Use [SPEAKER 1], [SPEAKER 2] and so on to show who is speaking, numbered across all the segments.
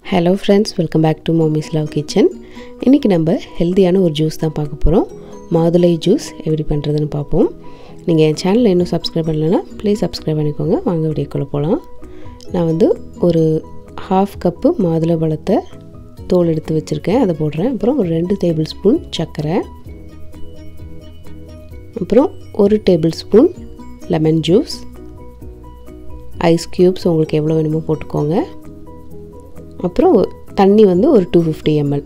[SPEAKER 1] hello friends welcome back to mommy's love kitchen இன்றைக்கி நம்ம ஹெல்த்தியான ஒரு ஜூஸ் தான் பார்க்க போகிறோம் மாதுளை ஜூஸ் எப்படி பண்ணுறதுன்னு பார்ப்போம் நீங்கள் என் சேனலை இன்னும் சப்ஸ்கிரைப் பண்ணலைன்னா ப்ளீஸ் சப்ஸ்கிரைப் பண்ணிக்கோங்க வாங்க வீடியோக்குள்ளே போகலாம் நான் வந்து ஒரு ஹாஃப் கப்பு மாதுளை பழத்தை தோல் எடுத்து வச்சுருக்கேன் அதை போடுறேன் அப்புறம் ஒரு ரெண்டு டேபிள் ஸ்பூன் சர்க்கரை அப்புறம் ஒரு table spoon lemon juice ice cubes உங்களுக்கு எவ்வளோ வேணுமோ போட்டுக்கோங்க அப்புறம் தண்ணி வந்து ஒரு டூ ஃபிஃப்டி எம்எல்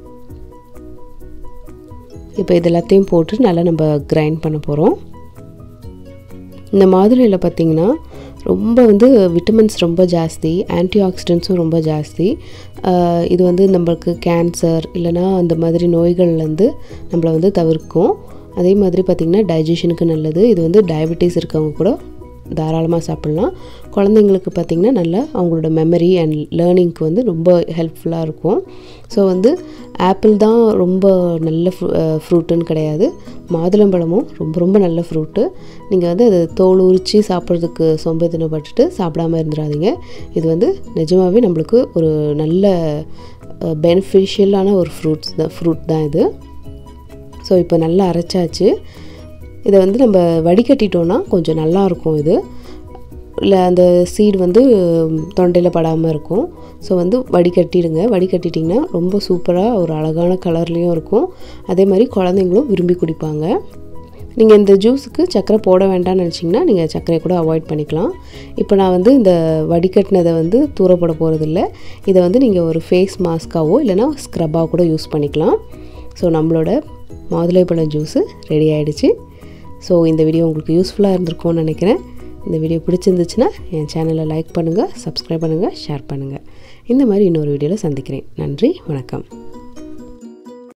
[SPEAKER 1] இப்போ இது எல்லாத்தையும் போட்டு நல்லா நம்ம கிரைண்ட் பண்ண போகிறோம் இந்த மாதுளையில் பார்த்திங்கன்னா ரொம்ப வந்து விட்டமின்ஸ் ரொம்ப ஜாஸ்தி ஆன்டி ஆக்சிடென்ட்ஸும் ரொம்ப ஜாஸ்தி இது வந்து நம்மளுக்கு கேன்சர் இல்லைனா அந்த மாதிரி நோய்கள்லேருந்து நம்மளை வந்து தவிர்க்கும் அதே மாதிரி பார்த்திங்கன்னா டைஜஷனுக்கு நல்லது இது வந்து டயபெட்டிஸ் இருக்கவங்க கூட தாராளமாக சாப்பிட்லாம் குழந்தைங்களுக்கு பார்த்திங்கன்னா நல்லா அவங்களோட மெமரி அண்ட் லேர்னிங்க்கு வந்து ரொம்ப ஹெல்ப்ஃபுல்லாக இருக்கும் ஸோ வந்து ஆப்பிள் தான் ரொம்ப நல்ல ஃப்ரூ ஃப்ரூட்டுன்னு கிடையாது மாதுளம்பழமும் ரொம்ப ரொம்ப நல்ல ஃப்ரூட்டு நீங்கள் வந்து அது தோல் உரித்து சாப்பிட்றதுக்கு சோம்பேத்தனப்பட்டுட்டு சாப்பிடாமல் இருந்துடாதீங்க இது வந்து நிஜமாகவே நம்மளுக்கு ஒரு நல்ல பெனிஃபிஷியலான ஒரு ஃப்ரூட்ஸ் தான் ஃப்ரூட் தான் இது ஸோ இப்போ நல்லா அரைச்சாச்சு இதை வந்து நம்ம வடிகட்டிட்டோன்னா கொஞ்சம் நல்லாயிருக்கும் இது இல்லை அந்த சீடு வந்து தொண்டையில் படாமல் இருக்கும் ஸோ வந்து வடிகட்டிடுங்க வடிகட்டிட்டிங்கன்னா ரொம்ப சூப்பராக ஒரு அழகான கலர்லேயும் இருக்கும் அதே மாதிரி குழந்தைங்களும் விரும்பி குடிப்பாங்க நீங்கள் இந்த ஜூஸுக்கு சர்க்கரை போட வேண்டாம்னு நினச்சிங்கன்னா நீங்கள் சர்க்கரையை கூட அவாய்ட் பண்ணிக்கலாம் இப்போ நான் வந்து இந்த வடிகட்டினதை வந்து தூரப்பட போகிறதில்ல இதை வந்து நீங்கள் ஒரு ஃபேஸ் மாஸ்க்காவோ இல்லைனா ஸ்க்ரப்பாக கூட யூஸ் பண்ணிக்கலாம் ஸோ நம்மளோட மாதுளைப்பழம் ஜூஸு ரெடி ஆகிடுச்சு ஸோ இந்த வீடியோ உங்களுக்கு யூஸ்ஃபுல்லாக இருந்திருக்கும்னு நினைக்கிறேன் இந்த வீடியோ பிடிச்சிருந்துச்சுன்னா என் சேனலை லைக் பண்ணுங்கள் சப்ஸ்கிரைப் பண்ணுங்கள் ஷேர் பண்ணுங்கள் இந்த மாதிரி இன்னொரு வீடியோவில் சந்திக்கிறேன் நன்றி வணக்கம்